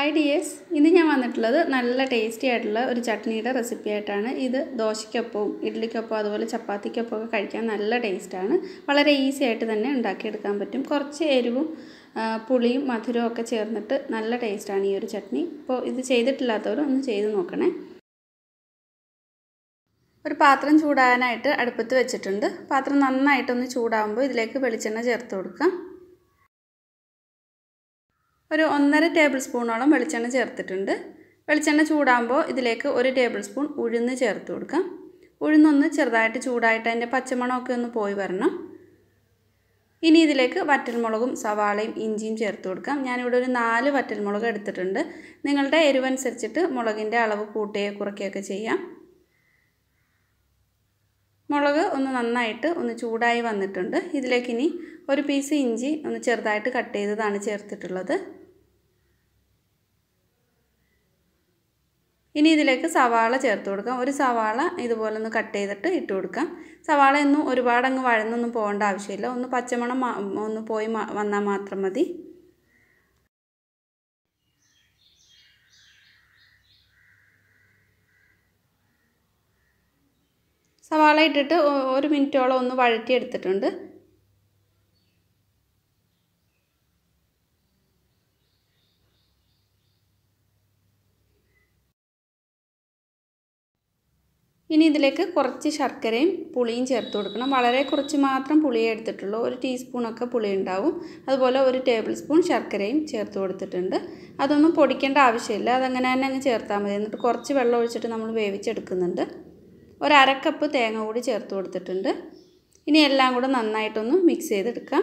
hi dears ഇന്ന് ഞാൻ വന്നിട്ടുള്ളത് നല്ല ടേസ്റ്റി ആയിട്ടുള്ള ഒരു ചട്നിയുടെ റെസിപ്പി ആയിട്ടാണ് ഇത് ദോശയ്ക്കൊപ്പവും ഇഡ്ഡലിക്കൊപ്പം അതുപോലെ ചപ്പാത്തിക്കൊപ്പം ഒക്കെ കഴിക്കാൻ നല്ല ടേസ്റ്റാണ് വളരെ ഈസി ആയിട്ട് തന്നെ ഉണ്ടാക്കിയെടുക്കാൻ പറ്റും കുറച്ച് എരിവും ആ, പുളിയും മധുരവും ഒക്കെ ചേർന്നിട്ട് നല്ല ടേസ്റ്റാണ് ഈ ഒരു ചട്നി അപ്പോൾ ഇത് ചെയ്തിട്ടില്ലാത്തവർ ഒന്ന് ചെയ്ത് നോക്കണേ ഒരു പാത്രം ചൂടാകാനായിട്ട് അടുപ്പത്ത് വെച്ചിട്ടുണ്ട് പാത്രം നന്നായിട്ടൊന്ന് ചൂടാകുമ്പോൾ ഇതിലേക്ക് വെളിച്ചെണ്ണ ചേർത്ത് കൊടുക്കാം ഒരു ഒന്നര ടേബിൾ സ്പൂണോളം വെളിച്ചെണ്ണ ചേർത്തിട്ടുണ്ട് വെളിച്ചെണ്ണ ചൂടാകുമ്പോൾ ഇതിലേക്ക് ഒരു ടേബിൾ സ്പൂൺ ഉഴുന്ന് ചേർത്ത് കൊടുക്കാം ഉഴുന്നൊന്ന് ചെറുതായിട്ട് ചൂടായിട്ട് അതിൻ്റെ പച്ചമണമൊക്കെ ഒന്ന് പോയി വരണം ഇനി ഇതിലേക്ക് വറ്റൽമുളകും സവാളയും ഇഞ്ചിയും ചേർത്ത് കൊടുക്കാം ഞാനിവിടെ ഒരു നാല് വറ്റൽമുളക് എടുത്തിട്ടുണ്ട് നിങ്ങളുടെ എരിവനുസരിച്ചിട്ട് മുളകിൻ്റെ അളവ് കൂട്ടുകയോ കുറയ്ക്കുകയൊക്കെ ചെയ്യാം മുളക് ഒന്ന് നന്നായിട്ട് ഒന്ന് ചൂടായി വന്നിട്ടുണ്ട് ഇതിലേക്ക് ഇനി ഒരു പീസ് ഇഞ്ചി ഒന്ന് ചെറുതായിട്ട് കട്ട് ചെയ്തതാണ് ചേർത്തിട്ടുള്ളത് ഇനി ഇതിലേക്ക് സവാള ചേർത്ത് കൊടുക്കാം ഒരു സവാള ഇതുപോലെ ഒന്ന് കട്ട് ചെയ്തിട്ട് ഇട്ട് കൊടുക്കാം സവാള ഒന്നും ഒരുപാട് അങ്ങ് വഴന്നൊന്നും പോകേണ്ട ആവശ്യമില്ല ഒന്ന് പച്ചമണം ഒന്ന് പോയി വന്നാൽ മാത്രം മതി സവാള ഇട്ടിട്ട് ഒരു മിനിറ്റോളം ഒന്ന് വഴറ്റിയെടുത്തിട്ടുണ്ട് ഇനി ഇതിലേക്ക് കുറച്ച് ശർക്കരയും പുളിയും ചേർത്ത് കൊടുക്കണം വളരെ കുറച്ച് മാത്രം പുളിയേ എടുത്തിട്ടുള്ളൂ ഒരു ടീസ്പൂണൊക്കെ പുളി ഉണ്ടാവും അതുപോലെ ഒരു ടേബിൾ സ്പൂൺ ശർക്കരയും ചേർത്ത് കൊടുത്തിട്ടുണ്ട് അതൊന്നും പൊടിക്കേണ്ട ആവശ്യമില്ല അതങ്ങനെ തന്നെ അങ്ങ് ചേർത്താൽ മതി എന്നിട്ട് കുറച്ച് വെള്ളം ഒഴിച്ചിട്ട് നമ്മൾ വേവിച്ചെടുക്കുന്നുണ്ട് ഒരു അരക്കപ്പ് തേങ്ങ കൂടി ചേർത്ത് കൊടുത്തിട്ടുണ്ട് ഇനി എല്ലാം കൂടെ നന്നായിട്ടൊന്ന് മിക്സ് ചെയ്തെടുക്കാം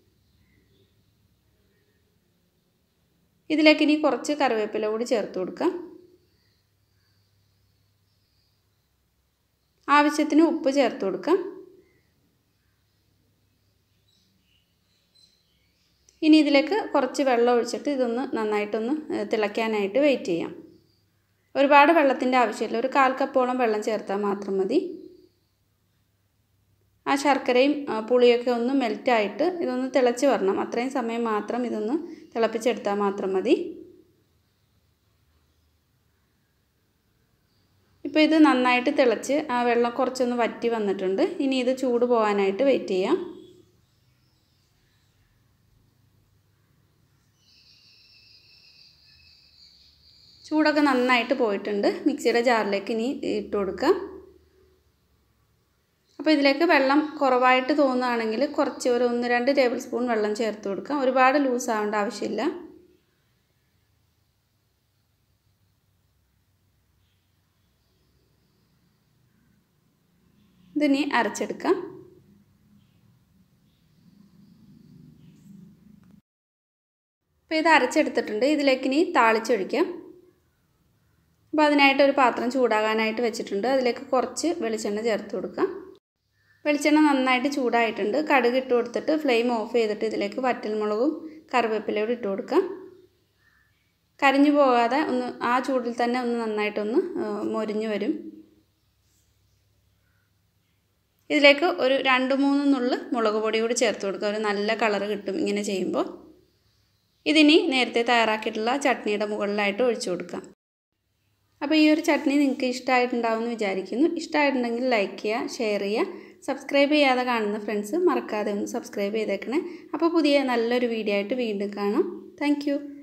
ഇതിലേക്ക് ഇനി കുറച്ച് കറിവേപ്പില കൂടി ചേർത്ത് കൊടുക്കാം ആവശ്യത്തിന് ഉപ്പ് ചേർത്ത് കൊടുക്കാം ഇനി ഇതിലേക്ക് കുറച്ച് വെള്ളം ഒഴിച്ചിട്ട് ഇതൊന്ന് നന്നായിട്ടൊന്ന് തിളയ്ക്കാനായിട്ട് വെയിറ്റ് ചെയ്യാം ഒരുപാട് വെള്ളത്തിൻ്റെ ആവശ്യമില്ല ഒരു കാൽ കപ്പോളം വെള്ളം ചേർത്താൽ മാത്രം മതി ആ ശർക്കരയും പുളിയൊക്കെ ഒന്ന് മെൽറ്റായിട്ട് ഇതൊന്ന് തിളച്ച് വരണം അത്രയും സമയം മാത്രം ഇതൊന്ന് തിളപ്പിച്ചെടുത്താൽ മാത്രം മതി ഇപ്പോൾ ഇത് നന്നായിട്ട് തിളച്ച് ആ വെള്ളം കുറച്ചൊന്ന് വറ്റി വന്നിട്ടുണ്ട് ഇനി ഇത് ചൂട് പോകാനായിട്ട് വെയിറ്റ് ചെയ്യാം ചൂടൊക്കെ നന്നായിട്ട് പോയിട്ടുണ്ട് മിക്സിയുടെ ജാറിലേക്ക് ഇനി ഇട്ട് കൊടുക്കാം അപ്പോൾ ഇതിലേക്ക് വെള്ളം കുറവായിട്ട് തോന്നുകയാണെങ്കിൽ കുറച്ച് ഒരു ഒന്ന് രണ്ട് ടേബിൾ സ്പൂൺ വെള്ളം ചേർത്ത് കൊടുക്കാം ഒരുപാട് ലൂസ് ആവേണ്ട ആവശ്യമില്ല ഇതിനി അരച്ചെടുക്കാം അപ്പോൾ ഇത് അരച്ചെടുത്തിട്ടുണ്ട് ഇതിലേക്ക് ഇനി താളിച്ചൊഴിക്കാം അപ്പോൾ അതിനായിട്ട് ഒരു പാത്രം ചൂടാകാനായിട്ട് വെച്ചിട്ടുണ്ട് അതിലേക്ക് കുറച്ച് വെളിച്ചെണ്ണ ചേർത്ത് കൊടുക്കാം വെളിച്ചെണ്ണ നന്നായിട്ട് ചൂടായിട്ടുണ്ട് കടുക് ഇട്ട് കൊടുത്തിട്ട് ഫ്ലെയിം ഓഫ് ചെയ്തിട്ട് ഇതിലേക്ക് വറ്റൽമുളകും കറിവേപ്പിലയോട് ഇട്ട് കൊടുക്കാം കരിഞ്ഞു പോകാതെ ഒന്ന് ആ ചൂടിൽ തന്നെ ഒന്ന് നന്നായിട്ടൊന്ന് മൊരിഞ്ഞു വരും ഇതിലേക്ക് ഒരു രണ്ട് മൂന്ന് നുള്ള് മുളക് പൊടി കൂടി ചേർത്ത് കൊടുക്കുക ഒരു നല്ല കളർ കിട്ടും ഇങ്ങനെ ചെയ്യുമ്പോൾ ഇതിനി നേരത്തെ തയ്യാറാക്കിയിട്ടുള്ള ചട്നിയുടെ മുകളിലായിട്ട് ഒഴിച്ചു കൊടുക്കാം അപ്പോൾ ഈ ഒരു ചട്നി നിങ്ങൾക്ക് ഇഷ്ടമായിട്ടുണ്ടാവുമെന്ന് വിചാരിക്കുന്നു ഇഷ്ടമായിട്ടുണ്ടെങ്കിൽ ലൈക്ക് ചെയ്യുക ഷെയർ ചെയ്യുക സബ്സ്ക്രൈബ് ചെയ്യാതെ കാണുന്ന ഫ്രണ്ട്സ് മറക്കാതെ ഒന്ന് സബ്സ്ക്രൈബ് ചെയ്തേക്കണേ അപ്പോൾ പുതിയ നല്ലൊരു വീഡിയോ ആയിട്ട് വീണ്ടും കാണാം താങ്ക്